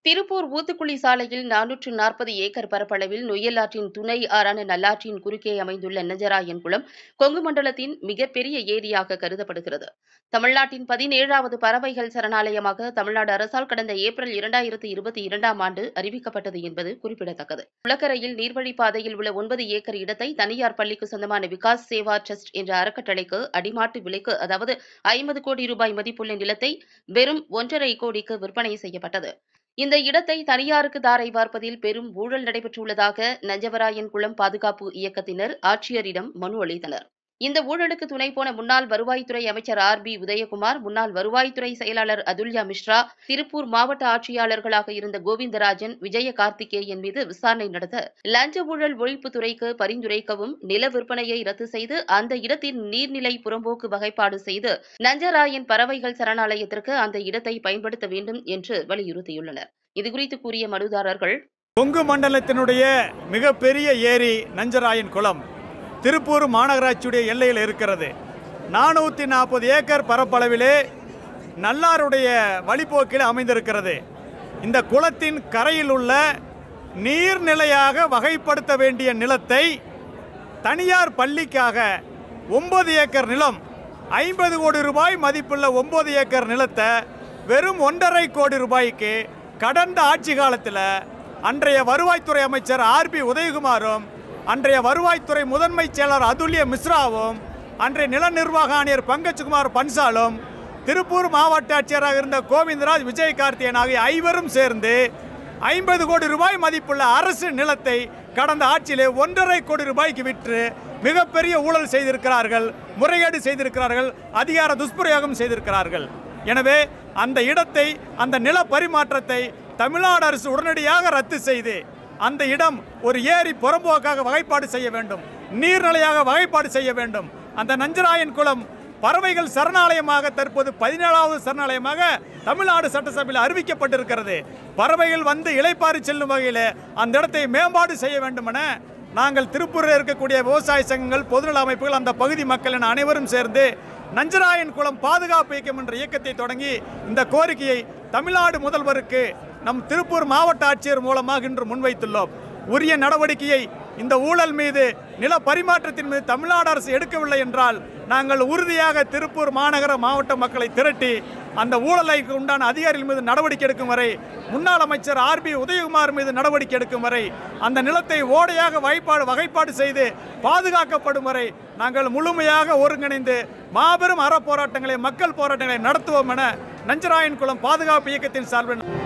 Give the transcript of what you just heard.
திருப்பூர் ஊத்துக்குளி சாலையில் நானூற்று நாற்பது ஏக்கர் பரப்பளவில் நொய்யலாற்றின் துணை ஆறான நல்லாற்றின் குறுக்கே அமைந்துள்ள நெஞ்சராயன் குளம் கொங்கு மண்டலத்தின் மிகப்பெரிய ஏரியாக கருதப்படுகிறது தமிழ்நாட்டின் பதினேழாவது பறவைகள் சரணாலயமாக தமிழ்நாடு அரசால் கடந்த ஏப்ரல் இரண்டாயிரத்து இருபத்தி இரண்டாம் ஆண்டு அறிவிக்கப்பட்டது என்பது குறிப்பிடத்தக்கது குளக்கரையில் நீர்வழிப்பாதையில் உள்ள ஒன்பது ஏக்கர் இடத்தை தனியார் பள்ளிக்கு சொந்தமான விகாஸ் சேவா ட்ரஸ்ட் என்ற அறக்கட்டளைக்கு அடிமாட்டு விலைக்கு அதாவது ஐம்பது கோடி ரூபாய் மதிப்புள்ள நிலத்தை வெறும் ஒன்றரை கோடிக்கு விற்பனை செய்யப்பட்டது இந்த இடத்தை தனியாருக்கு தாரை வார்ப்பதில் பெரும் ஊழல் நடைபெற்றுள்ளதாக நஞ்சவராயன் குளம் பாதுகாப்பு இயக்கத்தினர் ஆட்சியரிடம் மனு அளித்தனர் இந்த ஊழலுக்கு துணை போன முன்னாள் வருவாய்த்துறை அமைச்சர் ஆர் பி உதயகுமார் முன்னாள் வருவாய்த்துறை செயலாளர் அதுல்யா மிஸ்ரா திருப்பூர் மாவட்ட ஆட்சியாளர்களாக இருந்த கோவிந்தராஜன் விஜய கார்த்திகேயன் மீது விசாரணை நடத்த லஞ்ச ஊழல் ஒழிப்புத்துறைக்கு பரிந்துரைக்கவும் நில விற்பனையை ரத்து செய்து அந்த இடத்தின் நீர்நிலை புறம்போக்கு வகைப்பாடு செய்து நஞ்சராயன் பறவைகள் சரணாலயத்திற்கு அந்த இடத்தை பயன்படுத்த வேண்டும் என்று வலியுறுத்தியுள்ளனர் இதுகுறித்து கூறிய மனுதாரர்கள் கொங்கு மண்டலத்தினுடைய மிகப்பெரிய ஏரி நஞ்சராயன் குளம் திருப்பூர் மாநகராட்சியுடைய எல்லையில் இருக்கிறது நானூற்றி நாற்பது ஏக்கர் பரப்பளவிலே நல்லாருடைய வழிப்போக்கில் அமைந்திருக்கிறது இந்த குளத்தின் கரையில் உள்ள நீர்நிலையாக வகைப்படுத்த வேண்டிய நிலத்தை தனியார் பள்ளிக்காக ஒன்பது ஏக்கர் நிலம் ஐம்பது கோடி ரூபாய் மதிப்புள்ள ஒன்பது ஏக்கர் நிலத்தை வெறும் ஒன்றரை கோடி ரூபாய்க்கு கடந்த ஆட்சி காலத்தில் அன்றைய வருவாய்த்துறை அமைச்சர் ஆர்பி உதயகுமாரும் அன்றைய வருவாய்த்துறை முதன்மை செயலர் அதுல்ய மிஸ்ராவும் அன்றைய நில நிர்வாக ஆணையர் பங்கஜ்குமார் பன்சாலும் திருப்பூர் மாவட்ட ஆட்சியராக இருந்த கோவிந்தராஜ் விஜய் கார்த்தியன் ஆகிய ஐவரும் சேர்ந்து ஐம்பது கோடி ரூபாய் மதிப்புள்ள அரசு நிலத்தை கடந்த ஆட்சியிலே ஒன்றரை கோடி ரூபாய்க்கு விற்று மிகப்பெரிய ஊழல் செய்திருக்கிறார்கள் முறைகேடு செய்திருக்கிறார்கள் அதிகார துஷ்பிரயோகம் செய்திருக்கிறார்கள் எனவே அந்த இடத்தை அந்த நில பரிமாற்றத்தை தமிழ்நாடு அரசு உடனடியாக ரத்து செய்து அந்த இடம் ஒரு ஏரி புறம்போக்காக வகைப்பாடு செய்ய வேண்டும் நீர்நிலையாக வகைப்பாடு செய்ய வேண்டும் அந்த நஞ்சராயன் குளம் பறவைகள் சரணாலயமாக தற்போது பதினேழாவது சரணாலயமாக தமிழ்நாடு சட்டசபையில் அறிவிக்கப்பட்டிருக்கிறது பறவைகள் வந்து இளைப்பாறி செல்லும் வகையில் அந்த இடத்தை மேம்பாடு செய்ய வேண்டுமென நாங்கள் திருப்பூரில் இருக்கக்கூடிய விவசாய சங்கங்கள் பொதுநல அமைப்புகள் அந்த பகுதி மக்கள் என அனைவரும் சேர்ந்து நஞ்சராயன் குளம் பாதுகாப்பு இயக்கம் என்ற இயக்கத்தை தொடங்கி இந்த கோரிக்கையை தமிழ்நாடு முதல்வருக்கு நம் திருப்பூர் மாவட்ட ஆட்சியர் மூலமாக இன்று முன்வைத்துள்ளோம் உரிய நடவடிக்கையை இந்த ஊழல் மீது நில பரிமாற்றத்தின் மீது தமிழ்நாடு அரசு எடுக்கவில்லை என்றால் நாங்கள் உறுதியாக திருப்பூர் மாநகர மாவட்ட மக்களை திரட்டி அந்த ஊழலை உண்டான அதிகாரிகள் மீது நடவடிக்கை எடுக்கும் வரை முன்னாள் அமைச்சர் ஆர்பி உதயகுமார் மீது நடவடிக்கை எடுக்கும் வரை அந்த நிலத்தை ஓடையாக வகைப்பாடு வகைப்பாடு செய்து பாதுகாக்கப்படும் வரை நாங்கள் முழுமையாக ஒருங்கிணைந்து மாபெரும் அறப்போராட்டங்களை மக்கள் போராட்டங்களை நடத்துவோம் என நஞ்சராயன் குளம் பாதுகாப்பு இயக்கத்தின் சார்பில்